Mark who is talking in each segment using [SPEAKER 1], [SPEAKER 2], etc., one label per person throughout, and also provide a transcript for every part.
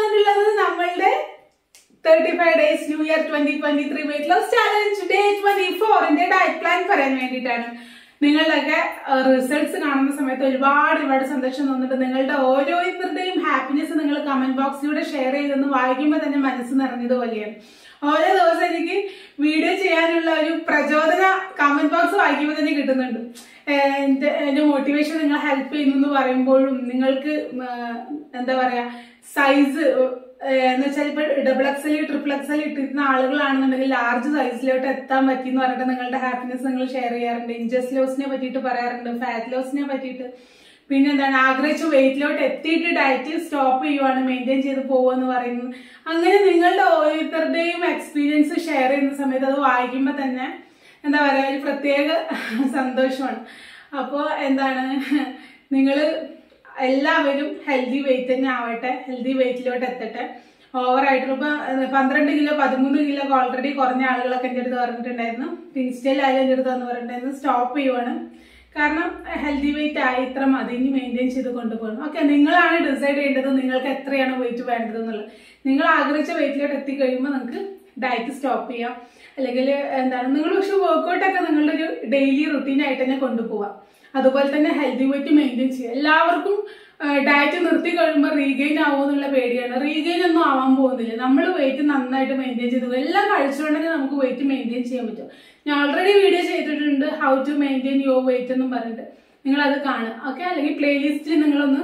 [SPEAKER 1] വന്നിട്ടുള്ളത് നമ്മളുടെ thirty five days new year twenty twenty three weight loss challenge day twenty ഫോറിന്റെ diet plan പറയാൻ വേണ്ടിയിട്ടാണ് നിങ്ങളുടെയൊക്കെ റിസൾട്ട്സ് കാണുന്ന സമയത്ത് ഒരുപാട് ഒരുപാട് സന്തോഷം തോന്നിട്ട് നിങ്ങളുടെ ഓരോരുത്തരുടെയും ഹാപ്പിനെസ് നിങ്ങൾ കമന്റ് ബോക്സിലൂടെ ഷെയർ ചെയ്തെന്ന് വായിക്കുമ്പോൾ തന്നെ മനസ്സ് നിറഞ്ഞതുപോലെയാണ് ഓരോ ദിവസം എനിക്ക് വീഡിയോ ചെയ്യാനുള്ള ഒരു പ്രചോദന കമന്റ് ബോക്സ് വായിക്കുമ്പോൾ തന്നെ കിട്ടുന്നുണ്ട് ഏഹ് എന്റെ എന്റെ മോട്ടിവേഷൻ നിങ്ങളെ ഹെൽപ്പ് ചെയ്യുന്നു എന്ന് പറയുമ്പോഴും നിങ്ങൾക്ക് ഉം, ആഹ് എന്താ പറയാ സൈസ് എന്ന് വെച്ചാൽ ഇപ്പൊ ഡബിൾ എക്സൽ ട്രിപ്പിൾ എക്സൽ ഇട്ടിരുന്ന ആളുകളാണെന്നുണ്ടെങ്കിൽ ലാർജ് സൈസിലോട്ട് എത്താൻ പറ്റി എന്ന് പറഞ്ഞിട്ട് നിങ്ങളുടെ ഹാപ്പിനെസ് നിങ്ങൾ ഷെയർ ചെയ്യാറുണ്ട് ഇഞ്ചസ് ലോസിനെ പറ്റിയിട്ട് പറയാറുണ്ട് ഫാറ്റ് ലോസിനെ പറ്റിയിട്ട് പിന്നെ എന്താണ് ആഗ്രഹിച്ച വെയിറ്റിലോട്ട് എത്തിയിട്ട് ഡയറ്റ് സ്റ്റോപ്പ് ചെയ്യുവാണ് മെയിൻറ്റെയിൻ ചെയ്ത് പോകുമെന്ന് പറയുന്നു അങ്ങനെ നിങ്ങളുടെ ഓരോരുത്തരുടെയും എക്സ്പീരിയൻസ് ഷെയർ ചെയ്യുന്ന സമയത്ത് അത് വായിക്കുമ്പോൾ തന്നെ എന്താ പറയാ ഒരു പ്രത്യേക സന്തോഷമാണ് അപ്പോൾ എന്താണ് നിങ്ങൾ എല്ലാവരും ഹെൽത്തി വെയിറ്റ് തന്നെ ആവട്ടെ ഹെൽത്തി വെയിറ്റിലോട്ട് എത്തട്ടെ ഓവറായിട്ട് ഇപ്പൊ ഏഹ്, പന്ത്രണ്ട് കിലോ പതിമൂന്ന് കിലോ ഒക്കെ ഓൾറെഡി കുറഞ്ഞ ആളുകളൊക്കെ എൻ്റെ അടുത്ത് പറഞ്ഞിട്ടുണ്ടായിരുന്നു ഇൻസ്റ്റയിലായാലും എൻ്റെ അടുത്ത് വന്ന് പറഞ്ഞിട്ടുണ്ടായിരുന്നു സ്റ്റോപ്പ് ചെയ്യുവാണ് കാരണം ഹെൽത്തി വെയിറ്റ് ആയി ഇത്ര മതി ഇനി മെയിൻറ്റെയിൻ ചെയ്ത് കൊണ്ടുപോകണം ഓക്കെ നിങ്ങളാണ് ഡിസൈഡ് ചെയ്യേണ്ടത് നിങ്ങൾക്ക് എത്രയാണ് വെയിറ്റ് വേണ്ടത് എന്നുള്ളത് നിങ്ങൾ ആഗ്രഹിച്ച വെയിറ്റിലോട്ട് എത്തിക്കഴിയുമ്പോൾ നിങ്ങൾക്ക് ഡയറ്റ് സ്റ്റോപ്പ് ചെയ്യാം അല്ലെങ്കിൽ എന്താണ് നിങ്ങൾ പക്ഷെ വർക്കൗട്ട് ഒക്കെ നിങ്ങളുടെ ഒരു ഡെയിലി റുട്ടീൻ ആയിട്ട് തന്നെ കൊണ്ടുപോവാം അതുപോലെ തന്നെ ഹെൽത്തി വെയിറ്റ് മെയിൻറ്റെയിൻ ചെയ്യുക എല്ലാവർക്കും ഡയറ്റ് നിർത്തി കഴിയുമ്പോൾ റീഗെയിൻ ആവുമോ എന്നുള്ള പേടിയാണ് റീഗെയിൻ ഒന്നും ആവാൻ പോകുന്നില്ല നമ്മൾ വെയിറ്റ് നന്നായിട്ട് മെയിൻറ്റെയിൻ ചെയ്തു എല്ലാം കഴിച്ചുകൊണ്ടെങ്കിൽ നമുക്ക് വെയിറ്റ് മെയിൻറ്റെയിൻ ചെയ്യാൻ പറ്റും ഞാൻ ഓൾറെഡി വീഡിയോ ചെയ്തിട്ടുണ്ട് how to maintain your weight എന്നും പറഞ്ഞിട്ട് നിങ്ങൾ അത് കാണുക ഓക്കെ അല്ലെങ്കിൽ പ്ലേലിസ്റ്റിൽ നിങ്ങളൊന്ന്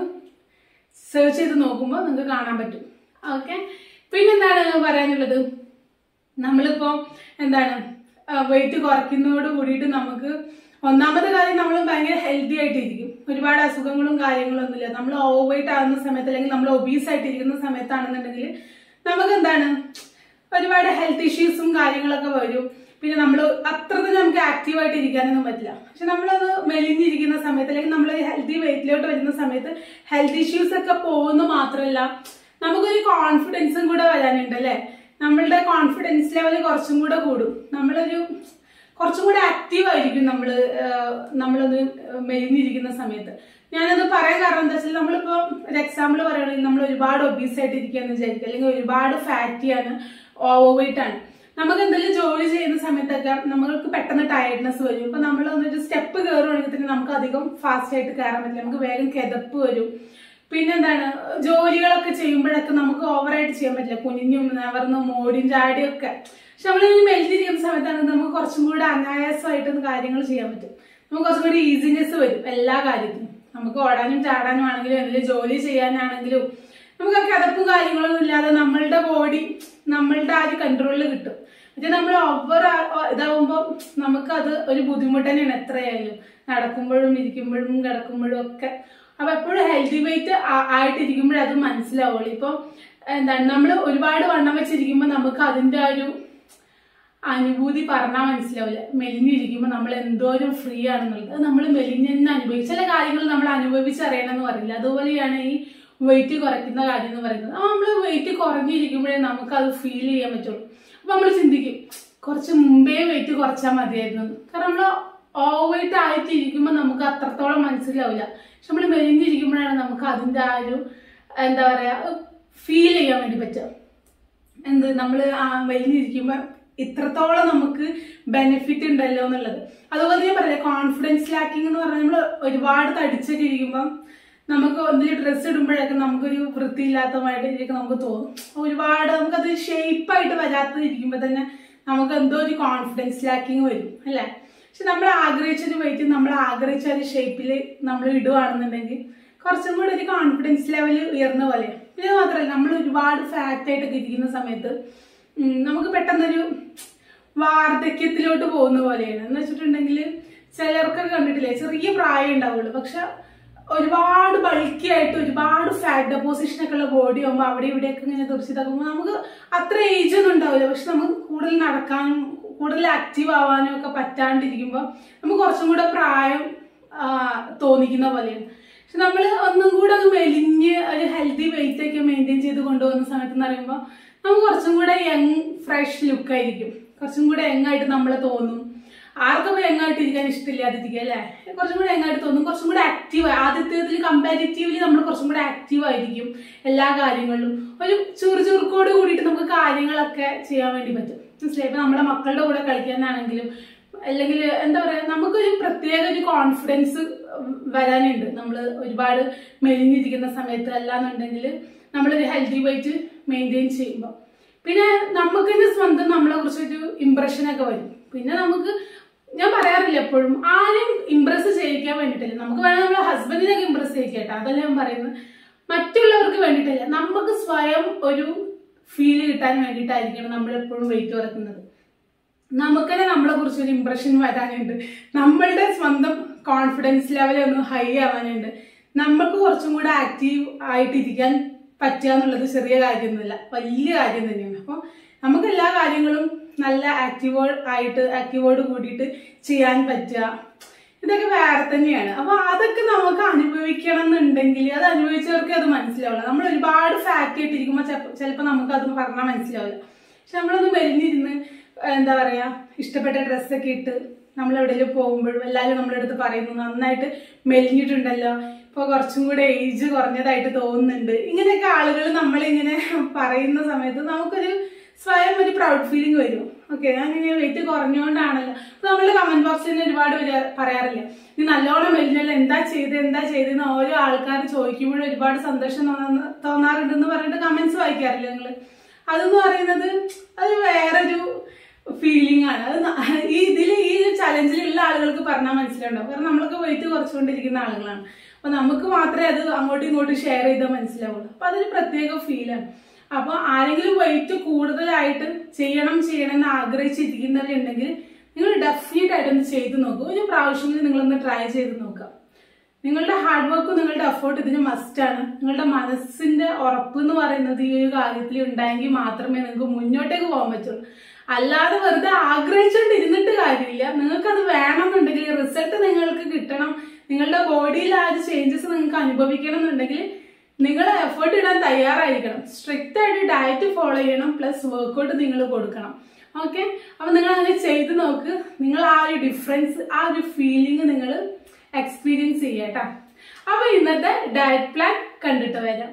[SPEAKER 1] സെർച്ച് ചെയ്ത് നോക്കുമ്പോൾ നിങ്ങൾക്ക് കാണാൻ പറ്റും ഓക്കെ പിന്നെന്താണ് പറയാനുള്ളത് നമ്മളിപ്പോ എന്താണ് വെയിറ്റ് കുറയ്ക്കുന്നതോട് കൂടിയിട്ട് നമുക്ക് ഒന്നാമത്തെ കാര്യം നമ്മൾ ഭയങ്കര ഹെൽത്തി ആയിട്ടിരിക്കും ഒരുപാട് അസുഖങ്ങളും കാര്യങ്ങളും ഒന്നുമില്ല നമ്മൾ ഓവർ വെയിറ്റ് ആകുന്ന സമയത്ത് അല്ലെങ്കിൽ നമ്മൾ ഒബീസ് ആയിട്ടിരിക്കുന്ന സമയത്താണെന്നുണ്ടെങ്കിൽ നമുക്ക് എന്താണ് ഒരുപാട് ഹെൽത്ത് ഇഷ്യൂസും കാര്യങ്ങളൊക്കെ വരും പിന്നെ നമ്മൾ അത്രത്തിൽ നമുക്ക് ആക്റ്റീവ് ആയിട്ട് ഇരിക്കാനൊന്നും പറ്റില്ല പക്ഷെ നമ്മളത് മെലിഞ്ഞിരിക്കുന്ന സമയത്ത് അല്ലെങ്കിൽ നമ്മൾ ഹെൽത്തി വെയിറ്റിലോട്ട് വരുന്ന സമയത്ത് ഹെൽത്ത് ഇഷ്യൂസ് ഒക്കെ പോകുന്ന മാത്രമല്ല നമുക്കൊരു കോൺഫിഡൻസും കൂടെ വരാനുണ്ട് അല്ലേ നമ്മളുടെ കോൺഫിഡൻസ് ലെവൽ കുറച്ചും കൂടെ കൂടും നമ്മളൊരു കുറച്ചും കൂടെ ആക്റ്റീവ് ആയിരിക്കും നമ്മൾ നമ്മളത് മെലിഞ്ഞിരിക്കുന്ന സമയത്ത് ഞാനത് പറയാൻ കാരണം എന്താ വെച്ചാൽ നമ്മളിപ്പോ ഒരു എക്സാമ്പിൾ പറയുകയാണെങ്കിൽ നമ്മൾ ഒരുപാട് ഒബീസ് ആയിട്ട് ഇരിക്കുകയെന്ന് വിചാരിക്കുക അല്ലെങ്കിൽ ഒരുപാട് ഫാറ്റിയാണ് ഓവർ വെയിറ്റ് ആണ് നമുക്ക് എന്തെങ്കിലും ജോലി ചെയ്യുന്ന സമയത്തൊക്കെ നമ്മൾക്ക് പെട്ടെന്ന് ടയർഡ്നെസ് വരും ഇപ്പൊ നമ്മൾ ഒരു സ്റ്റെപ്പ് കയറുവാണെങ്കിൽ തന്നെ നമുക്ക് അധികം ഫാസ്റ്റ് ആയിട്ട് കയറാൻ പറ്റില്ല നമുക്ക് വേഗം കിതപ്പ് വരും പിന്നെന്താണ് ജോലികളൊക്കെ ചെയ്യുമ്പോഴൊക്കെ നമുക്ക് ഓവറായിട്ട് ചെയ്യാൻ പറ്റില്ല കുനിഞ്ഞും നവർന്നും മോടിയും ചാടിയും ഒക്കെ പക്ഷെ നമ്മൾ ഈ മെലിഞ്ഞിരിക്കുന്ന സമയത്താണ് നമുക്ക് കുറച്ചും കൂടെ അനായാസമായിട്ട് കാര്യങ്ങൾ ചെയ്യാൻ പറ്റും നമുക്ക് കുറച്ചും കൂടി ഈസിനെസ് വരും എല്ലാ കാര്യത്തിനും നമുക്ക് ഓടാനും ചാടാനും ആണെങ്കിലും എന്തെങ്കിലും ജോലി ചെയ്യാനാണെങ്കിലും നമുക്ക് ആ കിതപ്പും കാര്യങ്ങളൊന്നും ഇല്ലാതെ നമ്മളുടെ ബോഡി നമ്മളുടെ ആ ഒരു കൺട്രോളിൽ കിട്ടും പക്ഷെ നമ്മൾ ഓവർ ഇതാവുമ്പോൾ നമുക്കത് ഒരു ബുദ്ധിമുട്ട് തന്നെയാണ് എത്രയായാലും നടക്കുമ്പോഴും ഇരിക്കുമ്പോഴും കിടക്കുമ്പോഴും ഒക്കെ അപ്പൊ എപ്പോഴും ഹെൽത്തി വെയിറ്റ് ആയിട്ടിരിക്കുമ്പോഴേ അത് മനസ്സിലാവുള്ളൂ ഇപ്പൊ എന്താണ് നമ്മൾ ഒരുപാട് വണ്ണം വെച്ചിരിക്കുമ്പോൾ നമുക്ക് അതിന്റെ ആ ഒരു അനുഭൂതി പറഞ്ഞാൽ മനസ്സിലാവില്ല മെലിഞ്ഞിരിക്കുമ്പോൾ നമ്മൾ എന്തോരം ഫ്രീ ആണെന്നുള്ളത് അത് നമ്മൾ മെലിഞ്ഞെന്ന് അനുഭവിക്കും ചില കാര്യങ്ങൾ നമ്മൾ അനുഭവിച്ചറിയണം എന്ന് പറയില്ല അതുപോലെയാണ് ഈ വെയിറ്റ് കുറയ്ക്കുന്ന കാര്യം എന്ന് പറയുന്നത് അപ്പൊ നമ്മൾ വെയിറ്റ് കുറഞ്ഞിരിക്കുമ്പോഴേ നമുക്ക് അത് ഫീൽ ചെയ്യാൻ പറ്റുള്ളൂ അപ്പൊ നമ്മൾ ചിന്തിക്കും കുറച്ച് മുമ്പേ വെയിറ്റ് കുറച്ചാൽ മതിയായിരുന്നു എന്ന്. കാരണം നമ്മൾ ഓവർ വെയിറ്റ് ആയിട്ട് ഇരിക്കുമ്പോൾ നമുക്ക് അത്രത്തോളം മനസ്സിലാവില്ല പക്ഷെ നമ്മൾ മെലിഞ്ഞിരിക്കുമ്പോഴാണ് നമുക്ക് അതിന്റെ ആ ഒരു എന്താ പറയാ ഫീൽ ചെയ്യാൻ വേണ്ടി പറ്റുക എന്ത് നമ്മൾ ആ വലിഞ്ഞിരിക്കുമ്പോൾ ഇത്രത്തോളം നമുക്ക് ബെനിഫിറ്റ് ഉണ്ടല്ലോ എന്നുള്ളത് അതുപോലെ ഞാൻ പറയാം കോൺഫിഡൻസ് ലാക്കിംഗ് എന്ന് പറഞ്ഞാൽ നമ്മൾ ഒരുപാട് തടിച്ചൊക്കെ ഇരിക്കുമ്പം നമുക്ക് എന്തെങ്കിലും ഡ്രസ്സ് ഇടുമ്പോഴൊക്കെ നമുക്കൊരു വൃത്തിയില്ലാത്തതായിട്ട് ഇരിക്കും നമുക്ക് തോന്നും ഒരുപാട് നമുക്കത് ഷേപ്പായിട്ട് വരാത്തതിരിക്കുമ്പോൾ തന്നെ നമുക്ക് എന്തോ ഒരു കോൺഫിഡൻസ് ലാക്കിങ് വരും അല്ലേ പക്ഷെ നമ്മൾ ആഗ്രഹിച്ചൊരു വെയിറ്റ് നമ്മൾ ആഗ്രഹിച്ച ഒരു ഷേപ്പിൽ നമ്മൾ ഇടുവാണെന്നുണ്ടെങ്കിൽ കുറച്ചും കൂടി ഒരു കോൺഫിഡൻസ് ലെവൽ ഉയർന്ന പോലെ പിന്നെ മാത്രമല്ല നമ്മൾ ഒരുപാട് ഫാറ്റ് ആയിട്ടൊക്കെ ഇരിക്കുന്ന സമയത്ത് ഉം, നമുക്ക് പെട്ടെന്നൊരു വാർദ്ധക്യത്തിലോട്ട് പോകുന്ന പോലെയാണ് എന്ന് വെച്ചിട്ടുണ്ടെങ്കിൽ ചിലർക്കൊക്കെ കണ്ടിട്ടില്ലേ ചെറിയ പ്രായം ഉണ്ടാവുള്ളൂ പക്ഷെ ഒരുപാട് ബൾക്കി ആയിട്ട് ഒരുപാട് ഫാറ്റ് ഡെപ്പോസിഷൻ ഒക്കെ ഉള്ള ബോഡി ആകുമ്പോൾ അവിടെ ഇവിടെയൊക്കെ ഇങ്ങനെ തുറച്ചിതാക്കുമ്പോൾ നമുക്ക് അത്ര ഏജ് ഒന്നും ഉണ്ടാവില്ല പക്ഷെ നമുക്ക് കൂടുതൽ നടക്കാനും കൂടുതൽ ആക്റ്റീവ് ആവാനും ഒക്കെ പറ്റാണ്ടിരിക്കുമ്പോൾ നമുക്ക് കുറച്ചും കൂടെ പ്രായം ആ, തോന്നിക്കുന്ന പോലെയാണ് പക്ഷെ നമ്മൾ ഒന്നും കൂടെ ഒന്ന് മെലിഞ്ഞ് ഒരു ഹെൽത്തി വെയിറ്റ് ഒക്കെ മെയിൻറ്റെയിൻ ചെയ്ത് കൊണ്ടുപോകുന്ന സമയത്ത് എന്ന് പറയുമ്പോൾ നമുക്ക് കുറച്ചും കൂടെ യങ് ഫ്രഷ് ലുക്ക് ആയിരിക്കും കുറച്ചും കൂടെ യങ് ആയിട്ട് നമ്മൾ തോന്നും ആർക്കും യങ്ങായിട്ട് ഇരിക്കാൻ ഇഷ്ടമില്ലാതിരിക്കുക അല്ലേ കുറച്ചും കൂടെ യങ്ങായിട്ട് തോന്നും കുറച്ചും കൂടെ ആക്റ്റീവ് ആദ്യത്തേതിൽ കമ്പാരിറ്റീവ്ലി നമ്മൾ കുറച്ചും കൂടെ ആക്റ്റീവ് ആയിരിക്കും എല്ലാ കാര്യങ്ങളിലും ഒരു ചുറു ചുറുക്കോട് കൂടിയിട്ട് നമുക്ക് കാര്യങ്ങളൊക്കെ ചെയ്യാൻ വേണ്ടി പറ്റും മനസ്സിലായി ഇപ്പൊ നമ്മുടെ മക്കളുടെ കൂടെ കളിക്കാനാണെങ്കിലും അല്ലെങ്കിൽ എന്താ പറയാ നമുക്കൊരു പ്രത്യേക ഒരു കോൺഫിഡൻസ് വരാനുണ്ട് നമ്മൾ ഒരുപാട് മെലിഞ്ഞിരിക്കുന്ന സമയത്ത് അല്ലാന്നുണ്ടെങ്കിൽ നമ്മളൊരു ഹെൽത്തി വെയിറ്റ് മെയിൻറ്റെയിൻ ചെയ്യുമ്പോൾ പിന്നെ നമുക്ക് തന്നെ സ്വന്തം നമ്മളെ കുറിച്ചൊരു ഇമ്പ്രഷനൊക്കെ വരും പിന്നെ നമുക്ക് ഞാൻ പറയാറില്ല എപ്പോഴും ആരും ഇമ്പ്രസ് ചെയ്യിക്കാൻ വേണ്ടിയിട്ടില്ല നമുക്ക് വേണം നമ്മളെ ഹസ്ബൻഡിനൊക്കെ ഇമ്പ്രസ് ചെയ്യിക്കട്ടെ അതല്ല ഞാൻ പറയുന്നത് മറ്റുള്ളവർക്ക് വേണ്ടിയിട്ടില്ല നമുക്ക് സ്വയം ഒരു ഫീൽ കിട്ടാൻ വേണ്ടിയിട്ടായിരിക്കണം നമ്മൾ എപ്പോഴും വെയിറ്റ് കുറക്കുന്നത് നമുക്ക് തന്നെ നമ്മളെ കുറിച്ച് ഒരു ഇമ്പ്രഷൻ വരാനുണ്ട് നമ്മളുടെ സ്വന്തം കോൺഫിഡൻസ് ലെവൽ ഒന്ന് ഹൈ ആവാനുണ്ട് നമ്മൾക്ക് കുറച്ചും കൂടെ ആക്റ്റീവ് ആയിട്ടിരിക്കാൻ പറ്റുക എന്നുള്ളത് ചെറിയ കാര്യമൊന്നുമില്ല വലിയ കാര്യം തന്നെയാണ് അപ്പം നമുക്ക് എല്ലാ കാര്യങ്ങളും നല്ല ആക്റ്റീവോ ആയിട്ട് ആക്റ്റീവോട് കൂടിയിട്ട് ചെയ്യാൻ പറ്റുക ഇതൊക്കെ വേറെ തന്നെയാണ് അപ്പൊ അതൊക്കെ നമുക്ക് അനുഭവിക്കണം എന്നുണ്ടെങ്കിൽ അത് അനുഭവിച്ചവർക്ക് അത് മനസ്സിലാവില്ല നമ്മൾ ഒരുപാട് ഫാറ്റ് ആയിട്ടിരിക്കുമ്പോൾ ചിലപ്പോൾ നമുക്ക് അത് പറഞ്ഞാൽ മനസ്സിലാവില്ല പക്ഷെ നമ്മളൊന്ന് മെലിഞ്ഞിരുന്ന് എന്താ പറയാ ഇഷ്ടപ്പെട്ട ഡ്രസ്സൊക്കെ ഇട്ട് നമ്മൾ എവിടെയെങ്കിലും പോകുമ്പോഴും എല്ലാവരും നമ്മുടെ അടുത്ത് പറയുന്നു നന്നായിട്ട് മെലിഞ്ഞിട്ടുണ്ടല്ലോ ഇപ്പൊ കുറച്ചും കൂടെ ഏജ് കുറഞ്ഞതായിട്ട് തോന്നുന്നുണ്ട് ഇങ്ങനെയൊക്കെ ആളുകൾ നമ്മളിങ്ങനെ പറയുന്ന സമയത്ത് നമുക്കൊരു സ്വയം ഒരു പ്രൗഡ് ഫീലിംഗ് വരും ഓക്കെ ഞാനിങ്ങനെ വെയിറ്റ് കുറഞ്ഞുകൊണ്ടാണല്ലോ അപ്പൊ നമ്മൾ കമന്റ് ബോക്സിൽ നിന്ന് ഒരുപാട് പേര് പറയാറില്ല നീ നല്ലോണം മെലിഞ്ഞല്ലോ എന്താ ചെയ്ത് എന്താ ചെയ്തെന്ന് ഓരോ ആൾക്കാർ ചോദിക്കുമ്പോഴും ഒരുപാട് സന്തോഷം തോന്നുന്ന തോന്നാറുണ്ടെന്ന് പറഞ്ഞിട്ട് കമന്റ്സ് വായിക്കാറില്ല നിങ്ങൾ അതെന്ന് പറയുന്നത് അത് വേറൊരു ഫീലിംഗ് ആണ് അത് ന- ഈ ഇതിൽ ഈ ചലഞ്ചിലുള്ള ആളുകൾക്ക് പറഞ്ഞാൽ മനസ്സിലാണ്ടാവും കാരണം നമ്മളൊക്കെ വെയിറ്റ് കുറച്ചുകൊണ്ടിരിക്കുന്ന ആളുകളാണ് അപ്പൊ നമുക്ക് മാത്രമേ അത് അങ്ങോട്ടും ഇങ്ങോട്ടും ഷെയർ ചെയ്താൽ മനസ്സിലാവുള്ളൂ അപ്പൊ അതൊരു പ്രത്യേക ഫീലാണ് അപ്പൊ ആരെങ്കിലും വെയിറ്റ് കൂടുതലായിട്ട് ചെയ്യണം ചെയ്യണം എന്ന് ആഗ്രഹിച്ചിരിക്കുന്നവരുണ്ടെങ്കിൽ നിങ്ങൾ ഡെഫിനറ്റ് ആയിട്ടൊന്ന് ചെയ്ത് നോക്കൂ ഒരു പ്രാവശ്യമെങ്കിലും നിങ്ങളൊന്ന് ട്രൈ ചെയ്ത് നോക്കാം നിങ്ങളുടെ ഹാർഡ് വർക്കും നിങ്ങളുടെ എഫേർട്ട് ഇതിന് മസ്റ്റാണ് നിങ്ങളുടെ മനസ്സിന്റെ ഉറപ്പ് എന്ന് പറയുന്നത് ഈ ഒരു കാര്യത്തിൽ ഉണ്ടായെങ്കിൽ മാത്രമേ നിങ്ങൾക്ക് മുന്നോട്ടേക്ക് പോകാൻ പറ്റുള്ളൂ അല്ലാതെ വെറുതെ ആഗ്രഹിച്ചുകൊണ്ട് ഇരുന്നിട്ട് കാര്യമില്ല നിങ്ങൾക്ക് അത് വേണമെന്നുണ്ടെങ്കിൽ റിസൾട്ട് നിങ്ങൾക്ക് കിട്ടണം നിങ്ങളുടെ ബോഡിയിൽ ആ ഒരു ചേഞ്ചസ് നിങ്ങൾക്ക് അനുഭവിക്കണം എന്നുണ്ടെങ്കിൽ നിങ്ങൾ എഫേർട്ട് ഇടാൻ തയ്യാറായിരിക്കണം സ്ട്രിക്റ്റ് ആയിട്ട് ഡയറ്റ് ഫോളോ ചെയ്യണം പ്ലസ് വർക്കൗട്ട് നിങ്ങൾ കൊടുക്കണം ഓക്കെ അപ്പൊ നിങ്ങൾ അങ്ങനെ ചെയ്ത് നോക്ക് നിങ്ങൾ ആ ഒരു ഡിഫറൻസ് ആ ഒരു ഫീലിംഗ് നിങ്ങൾ എക്സ്പീരിയൻസ് ചെയ്യാട്ടാ അപ്പൊ ഇന്നത്തെ ഡയറ്റ് പ്ലാൻ കണ്ടിട്ട് വരാം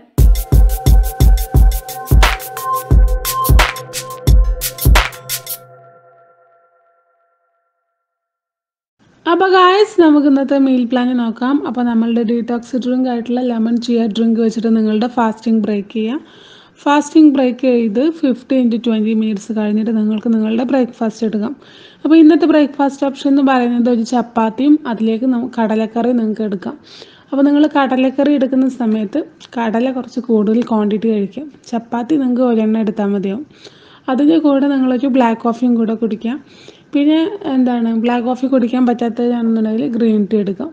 [SPEAKER 2] അപ്പോൾ ഗായസ് നമുക്ക് ഇന്നത്തെ മീൽ പ്ലാൻ നോക്കാം അപ്പോൾ നമ്മളുടെ ഡീടോക്സ് ഡ്രിങ്ക് ആയിട്ടുള്ള ലെമൺ ചിയ ഡ്രിങ്ക് വെച്ചിട്ട് നിങ്ങളുടെ ഫാസ്റ്റിംഗ് ബ്രേക്ക് ചെയ്യാം ഫാസ്റ്റിംഗ് ബ്രേക്ക് ചെയ്ത് ഫിഫ്റ്റീൻ ടു ട്വൻറ്റി മിനിറ്റ്സ് കഴിഞ്ഞിട്ട് നിങ്ങൾക്ക് നിങ്ങളുടെ ബ്രേക്ക്ഫാസ്റ്റ് എടുക്കാം അപ്പോൾ ഇന്നത്തെ ബ്രേക്ക്ഫാസ്റ്റ് ഓപ്ഷൻ എന്ന് പറയുന്നത് ഒരു ചപ്പാത്തിയും അതിലേക്ക് നമുക്ക് കടലക്കറി നിങ്ങൾക്ക് എടുക്കാം അപ്പോൾ നിങ്ങൾ കടലക്കറി എടുക്കുന്ന സമയത്ത് കടല കുറച്ച് കൂടുതൽ ക്വാണ്ടിറ്റി കഴിക്കാം ചപ്പാത്തി നിങ്ങൾക്ക് ഒരെണ്ണം എടുത്താൽ മതിയാവും അതിൻ്റെ കൂടെ നിങ്ങളൊരു ബ്ലാക്ക് കോഫിയും കൂടെ കുടിക്കാം പിന്നെ എന്താണ് ബ്ലാക്ക് കോഫി കുടിക്കാൻ പറ്റാത്തതാണെന്നുണ്ടെങ്കിൽ ഗ്രീൻ ടീ എടുക്കാം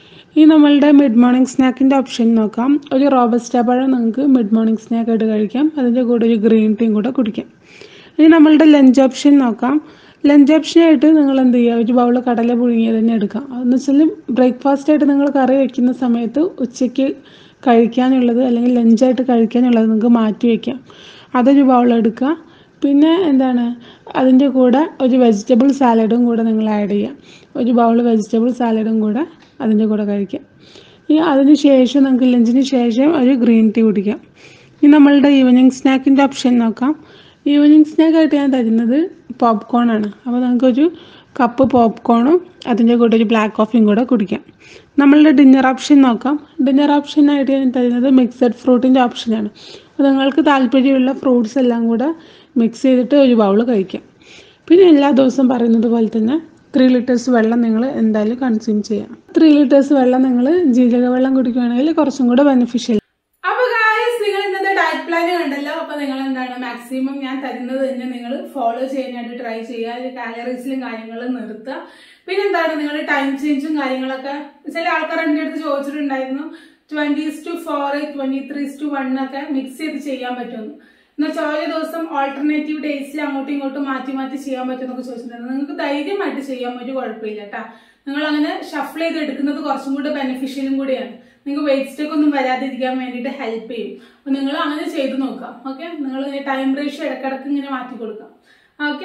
[SPEAKER 2] ഈ നമ്മളുടെ മിഡ് മോർണിംഗ് സ്നാക്കിൻ്റെ ഓപ്ഷൻ നോക്കാം ഒരു റോബസ്റ്റ പഴം നിങ്ങൾക്ക് മിഡ് മോർണിംഗ് സ്നാക്ക് ആയിട്ട് കഴിക്കാം അതിൻ്റെ കൂടെ ഒരു ഗ്രീൻ ടീയും കൂടെ കുടിക്കാം ഇനി നമ്മളുടെ ലഞ്ച് ഓപ്ഷൻ നോക്കാം ലഞ്ച് ഓപ്ഷനായിട്ട് നിങ്ങൾ എന്ത് ചെയ്യുക ഒരു ബൗൾ കടല പുഴുങ്ങിയത് തന്നെ എടുക്കാം അതെന്ന് വെച്ചാൽ ബ്രേക്ക്ഫാസ്റ്റ് ആയിട്ട് നിങ്ങൾ കറി വെക്കുന്ന സമയത്ത് ഉച്ചയ്ക്ക് കഴിക്കാനുള്ളത് അല്ലെങ്കിൽ ലഞ്ചായിട്ട് കഴിക്കാനുള്ളത് നിങ്ങൾക്ക് മാറ്റി വയ്ക്കാം അതൊരു ബൗൾ എടുക്കുക പിന്നെ എന്താണ് അതിൻ്റെ കൂടെ ഒരു വെജിറ്റബിൾ സാലഡും കൂടെ നിങ്ങൾ ആഡ് ചെയ്യാം ഒരു ബൗൾ വെജിറ്റബിൾ സാലഡും കൂടെ അതിൻ്റെ കൂടെ കഴിക്കാം ഇനി അതിന് ശേഷം നിങ്ങൾക്ക് ലഞ്ചിന് ശേഷം ഒരു ഗ്രീൻ ടീ കുടിക്കാം ഇനി നമ്മളുടെ ഈവനിങ് സ്നാക്കിൻ്റെ ഓപ്ഷൻ നോക്കാം ഈവനിങ് സ്നാക്കായിട്ട് ഞാൻ തരുന്നത് പോപ്കോൺ ആണ് അപ്പോൾ നമുക്കൊരു കപ്പ് പോപ്കോണും അതിൻ്റെ കൂടെ ഒരു ബ്ലാക്ക് കോഫിയും കൂടെ കുടിക്കാം നമ്മളുടെ ഡിന്നർ ഓപ്ഷൻ നോക്കാം ഡിന്നർ ഓപ്ഷനായിട്ട് ഞാൻ തരുന്നത് മിക്സഡ് ഫ്രൂട്ടിൻ്റെ ഓപ്ഷനാണ് അപ്പോൾ നിങ്ങൾക്ക് താല്പര്യമുള്ള ഫ്രൂട്ട്സ് എല്ലാം കൂടെ മിക്സ് ചെയ്തിട്ട് ഒരു ബൗൾ കഴിക്കാം പിന്നെ എല്ലാ ദിവസവും പറയുന്നത് പോലെ തന്നെ ത്രീ ലിറ്റേഴ്സ് വെള്ളം നിങ്ങൾ എന്തായാലും കൺസ്യൂം ചെയ്യാം ത്രീ ലിറ്റേഴ്സ് വെള്ളം നിങ്ങൾ ജീരക വെള്ളം കുടിക്കുകയാണെങ്കിൽ കുറച്ചും കൂടെ ബെനിഫിഷ്യൽ
[SPEAKER 1] അപ്പൊ ഗായ്സ് നിങ്ങൾ ഇന്നത്തെ ഡയറ്റ് പ്ലാൻ കണ്ടല്ലോ അപ്പൊ നിങ്ങൾ എന്താണ് മാക്സിമം ഞാൻ തരുന്നത് തന്നെ നിങ്ങൾ ഫോളോ ചെയ്യാനായിട്ട് ട്രൈ ചെയ്യുക കാലറീസിലും കാര്യങ്ങളും നിർത്തുക പിന്നെ എന്താണ് നിങ്ങൾ ടൈം ചേഞ്ചും കാര്യങ്ങളൊക്കെ ചില ആൾക്കാർ എൻ്റെ അടുത്ത് ചോദിച്ചിട്ടുണ്ടായിരുന്നു twenties two four twenty threes two one ഒക്കെ മിക്സ് ചെയ്ത് ചെയ്യാൻ പറ്റുമെന്ന് എന്നുവെച്ചാൽ ഓരോ ദിവസം ഓൾട്ടർനേറ്റീവ് ഡേയ്സിൽ അങ്ങോട്ടും ഇങ്ങോട്ടും മാറ്റി മാറ്റി ചെയ്യാൻ പറ്റുമെന്നൊക്കെ ചോദിച്ചിട്ടുണ്ടായിരുന്നു നിങ്ങൾക്ക് ധൈര്യമായിട്ട് ചെയ്യാൻ ഒരു കുഴപ്പമില്ല കേട്ടാ നിങ്ങൾ അങ്ങനെ ഷഫിൾ ചെയ്ത് എടുക്കുന്നത് കുറച്ചും കൂടെ ബെനിഫിഷ്യലും കൂടിയാണ് നിങ്ങൾക്ക് വെയിറ്റ് സ്റ്റേക്ക് ഒന്നും വരാതിരിക്കാൻ വേണ്ടിയിട്ട് ഹെൽപ്പ് ചെയ്യും അപ്പൊ നിങ്ങൾ അങ്ങനെ ചെയ്ത് നോക്കാം ഓക്കെ നിങ്ങൾ ടൈം റേഷ്യോ ഇടക്കിടക്ക് ഇങ്ങനെ മാറ്റി കൊടുക്കാം ഓക്കെ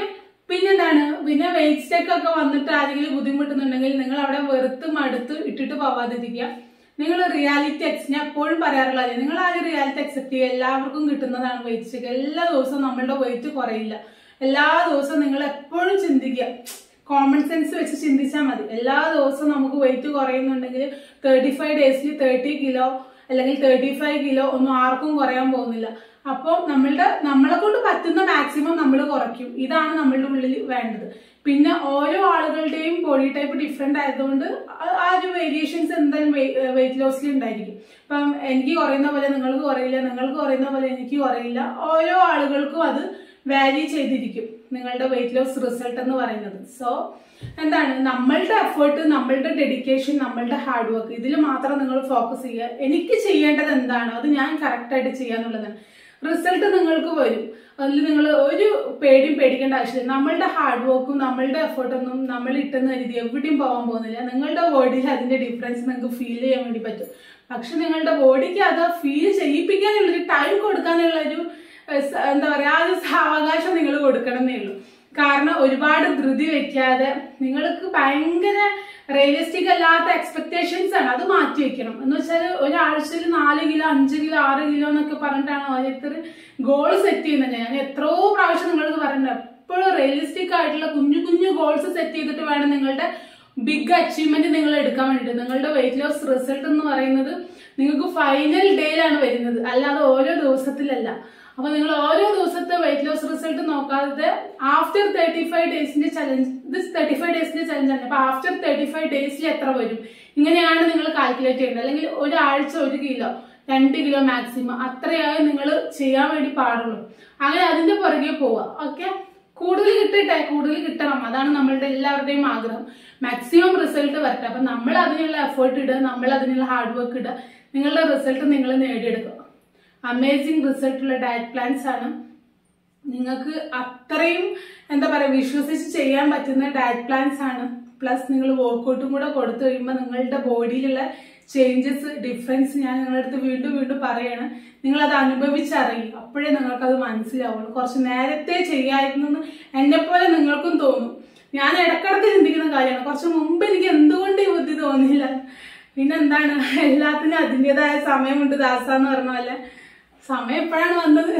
[SPEAKER 1] പിന്നെന്താണ് പിന്നെ വെയിറ്റ് സ്റ്റെക്ക് ഒക്കെ വന്നിട്ട് ആരെങ്കിലും ബുദ്ധിമുട്ടുന്നുണ്ടെങ്കിൽ നിങ്ങൾ അവിടെ വെറുത്ത് മടുത്ത് ഇട്ടിട്ട് പോവാതിരിക്കുക നിങ്ങൾ റിയാലിറ്റി എക്സ് ഞാൻ എപ്പോഴും പറയാറുള്ളത് നിങ്ങൾ ആ ഒരു റിയാലിറ്റി അക്സെപ്റ്റ് ചെയ്യുക എല്ലാവർക്കും കിട്ടുന്നതാണ് വെയിറ്റ് സ്റ്റെക്ക് എല്ലാ ദിവസവും നമ്മളുടെ വെയിറ്റ് കുറയില്ല എല്ലാ ദിവസവും നിങ്ങൾ എപ്പോഴും ചിന്തിക്കുക കോമൺ സെൻസ് വെച്ച് ചിന്തിച്ചാൽ മതി എല്ലാ ദിവസവും നമുക്ക് വെയിറ്റ് കുറയുന്നുണ്ടെങ്കിൽ തേർട്ടി ഫൈവ് ഡേയ്സിൽ തേർട്ടി കിലോ അല്ലെങ്കിൽ തേർട്ടി ഫൈവ് കിലോ ഒന്നും ആർക്കും കുറയാൻ പോകുന്നില്ല അപ്പോൾ നമ്മളുടെ നമ്മളെ കൊണ്ട് പറ്റുന്ന മാക്സിമം നമ്മൾ കുറയ്ക്കും ഇതാണ് നമ്മളുടെ ഉള്ളിൽ വേണ്ടത് പിന്നെ ഓരോ ആളുകളുടെയും ബോഡി ടൈപ്പ് ഡിഫറെന്റ് ആയതുകൊണ്ട് ആ- ആ ഒരു വേരിയേഷൻസ് എന്തായാലും വെയിറ്റ് ലോസിൽ ഉണ്ടായിരിക്കും ഇപ്പം എനിക്ക് കുറയുന്ന പോലെ നിങ്ങൾക്ക് കുറയില്ല നിങ്ങൾക്ക് കുറയുന്ന പോലെ എനിക്ക് കുറയില്ല ഓരോ ആളുകൾക്കും അത് വാരി ചെയ്തിരിക്കും നിങ്ങളുടെ വെയിറ്റ് ലോസ് റിസൾട്ട് എന്ന് പറയുന്നത് സോ എന്താണ് നമ്മളുടെ എഫേർട്ട് നമ്മളുടെ ഡെഡിക്കേഷൻ നമ്മളുടെ ഹാർഡ് വർക്ക് ഇതിൽ മാത്രം നിങ്ങൾ ഫോക്കസ് ചെയ്യുക എനിക്ക് ചെയ്യേണ്ടത് എന്താണോ അത് ഞാൻ കറക്റ്റ് ആയിട്ട് ചെയ്യാന്നുള്ളതാണ് റിസൾട്ട് നിങ്ങൾക്ക് വരും അതിൽ നിങ്ങൾ ഒരു പേടിയും പേടിക്കേണ്ട ആവശ്യമില്ല നമ്മളുടെ ഹാർഡ് വർക്കും നമ്മളുടെ എഫേർട്ടൊന്നും നമ്മൾ ഇട്ടെന്ന് കരുതി എവിടെയും പോകാൻ പോകുന്നില്ല നിങ്ങളുടെ ബോഡിയിൽ അതിന്റെ ഡിഫറൻസ് നിങ്ങൾക്ക് ഫീൽ ചെയ്യാൻ വേണ്ടി പറ്റും പക്ഷെ നിങ്ങളുടെ ബോഡിക്ക് അത് ഫീൽ ചെയ്യിപ്പിക്കാനുള്ളൊരു ടൈം കൊടുക്കാനുള്ളൊരു ഏഹ്, സ- എന്താ പറയാ ആ ഒരു സാവകാശം നിങ്ങൾ കൊടുക്കണം എന്നേ ഉള്ളൂ കാരണം ഒരുപാട് ധൃതി വെക്കാതെ നിങ്ങൾക്ക് ഭയങ്കര റിയലിസ്റ്റിക് അല്ലാത്ത എക്സ്പെക്ടേഷൻസ് ആണ് അത് മാറ്റി വെക്കണം എന്ന് വെച്ചാൽ ഒരാഴ്ചയിൽ നാല് കിലോ അഞ്ച് കിലോ ആറ് കിലോ എന്നൊക്കെ പറഞ്ഞിട്ടാണ് ഓരോരുത്തർ ഗോൾ സെറ്റ് ചെയ്യുന്നത് ഞാൻ എത്രയോ പ്രാവശ്യം നിങ്ങൾക്ക് പറഞ്ഞിട്ടുണ്ട് എപ്പോഴും റിയലിസ്റ്റിക് ആയിട്ടുള്ള കുഞ്ഞു കുഞ്ഞു ഗോൾസ് സെറ്റ് ചെയ്തിട്ട് വേണം നിങ്ങളുടെ ബിഗ് അച്ചീവ്മെന്റ് നിങ്ങൾ എടുക്കാൻ വേണ്ടിയിട്ട് നിങ്ങളുടെ വെയിറ്റ് ലോസ് റിസൾട്ട് എന്ന് പറയുന്നത് നിങ്ങൾക്ക് ഫൈനൽ ഡേയിലാണ് വരുന്നത് അല്ലാതെ ഓരോ ദിവസത്തിലല്ല അപ്പൊ നിങ്ങൾ ഓരോ ദിവസത്തെ വെയിറ്റ് ലോസ് റിസൾട്ട് നോക്കാതെ ആഫ്റ്റർ തേർട്ടി ഫൈവ് ഡേയ്സിന്റെ ചലഞ്ച് ഇത് തേർട്ടി ഫൈവ് ഡേയ്സിന്റെ ചലഞ്ച് ആണ് അപ്പൊ ആഫ്റ്റർ തേർട്ടി ഫൈവ് ഡേയ്സിൽ എത്ര വരും ഇങ്ങനെയാണ് നിങ്ങൾ കാൽക്കുലേറ്റ് ചെയ്യേണ്ടത് അല്ലെങ്കിൽ ഒരാഴ്ച ഒരു കിലോ രണ്ട് കിലോ മാക്സിമം അത്രയായി നിങ്ങൾ ചെയ്യാൻ വേണ്ടി പാടുള്ളൂ അങ്ങനെ അതിന്റെ പുറകെ പോവുക ഓക്കെ കൂടുതൽ കിട്ടട്ടെ കൂടുതൽ കിട്ടണം അതാണ് നമ്മളുടെ എല്ലാവരുടെയും ആഗ്രഹം മാക്സിമം റിസൾട്ട് വരട്ടെ അപ്പൊ നമ്മൾ അതിനുള്ള എഫേർട്ട് ഇടുക നമ്മൾ അതിനുള്ള ഹാർഡ് വർക്ക് ഇടുക നിങ്ങളുടെ റിസൾട്ട് നിങ്ങൾ നേടിയെടുക്കുക അമേസിങ് റിസൾട്ട് ഉള്ള ഡയറ്റ് പ്ലാൻസ് ആണ് നിങ്ങൾക്ക് അത്രയും എന്താ പറയാ വിശ്വസിച്ച് ചെയ്യാൻ പറ്റുന്ന ഡയറ്റ് പ്ലാൻസ് ആണ് പ്ലസ് നിങ്ങൾ വർക്കൗട്ടും കൂടെ കൊടുത്തു കഴിയുമ്പോൾ നിങ്ങളുടെ ബോഡിയിലുള്ള ചേഞ്ചസ് ഡിഫറൻസ് ഞാൻ നിങ്ങളുടെ അടുത്ത് വീണ്ടും വീണ്ടും പറയാണ് നിങ്ങൾ അത് അനുഭവിച്ചറിയും അപ്പോഴേ നിങ്ങൾക്ക് അത് മനസ്സിലാവുള്ളൂ കുറച്ച് നേരത്തെ ചെയ്യായിരുന്നു എന്ന് എന്നെ പോലെ നിങ്ങൾക്കും തോന്നും ഞാൻ ഇടക്കിടക്ക് ചിന്തിക്കുന്ന കാര്യമാണ് കുറച്ച് മുമ്പ് എനിക്ക് എന്തുകൊണ്ട് ഈ ബുദ്ധി തോന്നിയില്ല പിന്നെന്താണ് എല്ലാത്തിനും അതിൻ്റെതായ സമയമുണ്ട് ദാസ എന്ന് പറഞ്ഞ പോലെ സമയം എപ്പോഴാണ് വന്നത്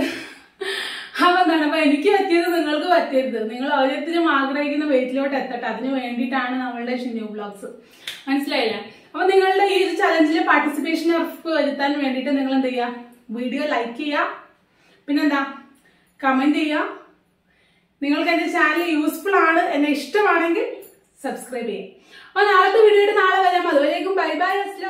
[SPEAKER 1] അപ്പൊ എന്താണ് അപ്പൊ എനിക്ക് പറ്റിയത് നിങ്ങൾക്ക് പറ്റരുത് നിങ്ങൾ ഓരോരുത്തരും ആഗ്രഹിക്കുന്ന വെയിറ്റിലോട്ട് എത്തട്ടെ അതിന് വേണ്ടിയിട്ടാണ് നമ്മളുടെ ന്യൂ ബ്ലോഗ്സ് മനസ്സിലായില്ലേ അപ്പൊ നിങ്ങളുടെ ഈ ഒരു ചലഞ്ചിൽ പാർട്ടിസിപ്പേഷൻ ഉറപ്പ് വരുത്താൻ വേണ്ടിയിട്ട് നിങ്ങൾ എന്ത് ചെയ്യുക വീഡിയോ ലൈക്ക് ചെയ്യുക പിന്നെന്താ കമന്റ് ചെയ്യുക നിങ്ങൾക്ക് എന്റെ ചാനൽ യൂസ്ഫുൾ ആണ് എന്നെ ഇഷ്ടമാണെങ്കിൽ സബ്സ്ക്രൈബ് ചെയ്യാം അപ്പൊ നാളത്തെ വീഡിയോയുടെ നാളെ വരാം അതുവരേക്കും ബൈ ബൈ അസ്ലാം